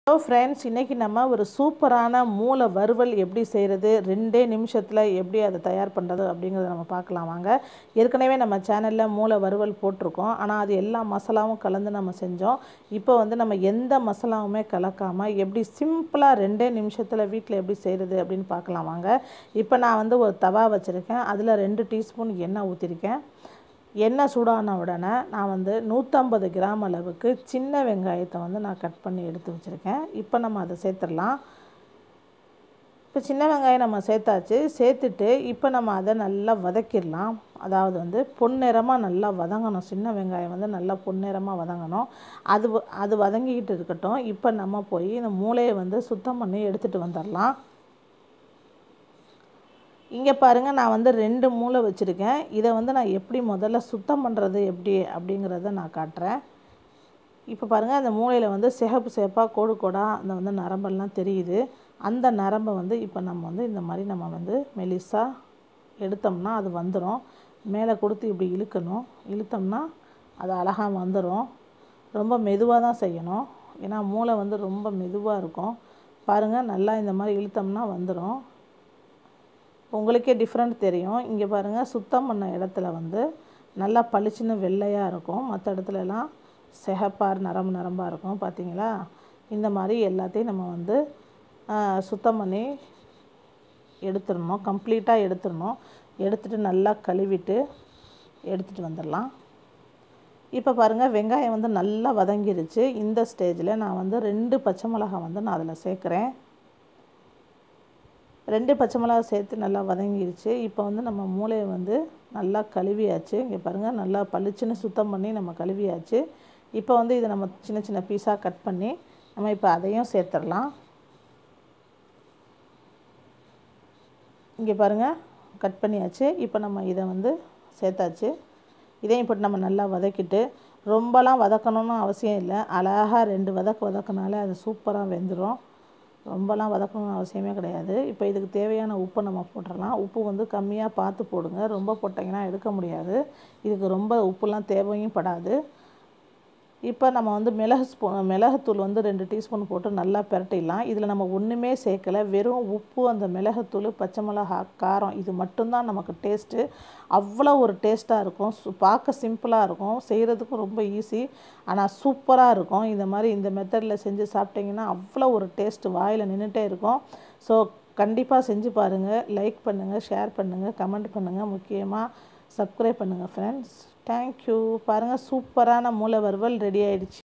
hello friends இன்றைக்கி நம்ம ஒரு சூப்பரான மூளை வறுவல் எப்படி செய்கிறது ரெண்டே நிமிஷத்தில் எப்படி அதை தயார் பண்ணுறது அப்படிங்கிறத நம்ம பார்க்கலாம் வாங்க ஏற்கனவே நம்ம சேனலில் மூளை வறுவல் போட்டிருக்கோம் ஆனால் அது எல்லா மசாலாவும் கலந்து நம்ம செஞ்சோம் இப்போ வந்து நம்ம எந்த மசாலாவுமே கலக்காமல் எப்படி சிம்பிளாக ரெண்டே நிமிஷத்தில் வீட்டில் எப்படி செய்கிறது அப்படின்னு பார்க்கலாம் வாங்க இப்போ நான் வந்து ஒரு தவா வச்சுருக்கேன் அதில் ரெண்டு டீஸ்பூன் எண்ணெய் ஊற்றிருக்கேன் எண்ணெய் சூடான உடனே நான் வந்து நூற்றம்பது கிராம் அளவுக்கு சின்ன வெங்காயத்தை வந்து நான் கட் பண்ணி எடுத்து வச்சுருக்கேன் இப்போ நம்ம அதை சேர்த்துடலாம் இப்போ சின்ன வெங்காயம் நம்ம சேர்த்தாச்சு சேர்த்துட்டு இப்போ நம்ம அதை நல்லா வதக்கிடலாம் அதாவது வந்து பொன்னிறமாக நல்லா வதங்கணும் சின்ன வெங்காயம் வந்து நல்லா பொன்னிறமாக வதங்கணும் அது வ- அது வதங்கிக்கிட்டு இருக்கட்டும் இப்போ நம்ம போய் இந்த மூளையை வந்து சுத்தம் பண்ணி எடுத்துகிட்டு வந்துடலாம் இங்கே பாருங்கள் நான் வந்து ரெண்டு மூளை வச்சுருக்கேன் இதை வந்து நான் எப்படி முதல்ல சுத்தம் பண்ணுறது எப்படி அப்படிங்கிறத நான் காட்டுறேன் இப்போ பாருங்கள் அந்த மூளையில் வந்து சிகப்பு சிகப்பாக கோடு கோடாக அந்த வந்து நரம்பெல்லாம் தெரியுது அந்த நரம்பை வந்து இப்போ நம்ம வந்து இந்த மாதிரி நம்ம வந்து மெலிசாக எடுத்தோம்னா அது வந்துடும் மேலே கொடுத்து இப்படி இழுக்கணும் இழுத்தோம்னா அது அழகாக வந்துடும் ரொம்ப மெதுவாக தான் செய்யணும் ஏன்னா மூளை வந்து ரொம்ப மெதுவாக இருக்கும் பாருங்கள் நல்லா இந்த மாதிரி இழுத்தோம்னா வந்துடும் உங்களுக்கே டிஃப்ரெண்ட் தெரியும் இங்கே பாருங்கள் சுத்தம் பண்ண இடத்துல வந்து நல்லா பளிச்சுன்னு வெள்ளையாக இருக்கும் மற்ற இடத்துலலாம் சிகப்பாக நரம்பு நரம்பாக இருக்கும் பார்த்தீங்களா இந்த மாதிரி எல்லாத்தையும் நம்ம வந்து ஆ, சுத்தம் பண்ணி எடுத்துடணும் கம்ப்ளீட்டாக எடுத்துடணும் எடுத்துட்டு நல்லா கழுவிட்டு எடுத்துகிட்டு வந்துடலாம் இப்போ பாருங்கள் வெங்காயம் வந்து நல்லா வதங்கிருச்சு இந்த ஸ்டேஜில் நான் வந்து ரெண்டு பச்சை மிளகாய் வந்து நான் அதில் சேர்க்குறேன் ரெண்டு பச்சை மிளகா சேர்த்து நல்லா வதங்கிருச்சு இப்போ வந்து நம்ம மூளையை வந்து நல்லா கழுவியாச்சு இங்கே பாருங்கள் நல்லா பளிச்சுன்னு சுத்தம் பண்ணி நம்ம கழுவியாச்சு இப்போ வந்து இதை நம்ம சின்ன சின்ன பீஸாக கட் பண்ணி நம்ம இப்போ அதையும் சேர்த்துடலாம் இங்கே பாருங்கள் கட் பண்ணியாச்சு இப்போ நம்ம இதை வந்து சேர்த்தாச்சு இதையும் போட்டு நம்ம நல்லா வதக்கிட்டு ரொம்பலாம் வதக்கணும்னு அவசியம் இல்லை அழகாக ரெண்டு வதக்கு வதக்கினாலே அது சூப்பராக வெந்துடும் ரொம்பலாம் வதக்கணும்னு அவசியமே கிடையாது இப்போ இதுக்கு தேவையான உப்பை நம்ம போட்டுடலாம் உப்பு வந்து கம்மியாக பார்த்து போடுங்க ரொம்ப போட்டிங்கன்னா எடுக்க முடியாது இதுக்கு ரொம்ப உப்புலாம் தேவையும் படாது இப்போ நம்ம வந்து மிளகு ஸ்பூ மிளகுத்தூள் வந்து ரெண்டு டீஸ்பூன் போட்டு நல்லா பிரட்டிடலாம் இதில் நம்ம ஒன்றுமே சேர்க்கலை வெறும் உப்பு அந்த மிளகுத்தூள் பச்சை மிளகா காரம் இது மட்டும்தான் நமக்கு டேஸ்ட்டு அவ்வளோ ஒரு டேஸ்ட்டாக இருக்கும் சு பார்க்க சிம்பிளாக இருக்கும் செய்கிறதுக்கும் ரொம்ப ஈஸி ஆனால் சூப்பராக இருக்கும் இந்த மாதிரி இந்த மெத்தடில் செஞ்சு சாப்பிட்டிங்கன்னா அவ்வளோ ஒரு டேஸ்ட்டு வாயில் நின்றுட்டே இருக்கும் ஸோ கண்டிப்பாக செஞ்சு பாருங்கள் லைக் பண்ணுங்கள் ஷேர் பண்ணுங்கள் கமெண்ட் பண்ணுங்கள் முக்கியமாக சப்ஸ்கிரைப் பண்ணுங்கள் ஃப்ரெண்ட்ஸ் தேங்க்யூ பாருங்கள் சூப்பரான மூளை வறுவல் ரெடி ஆயிடுச்சு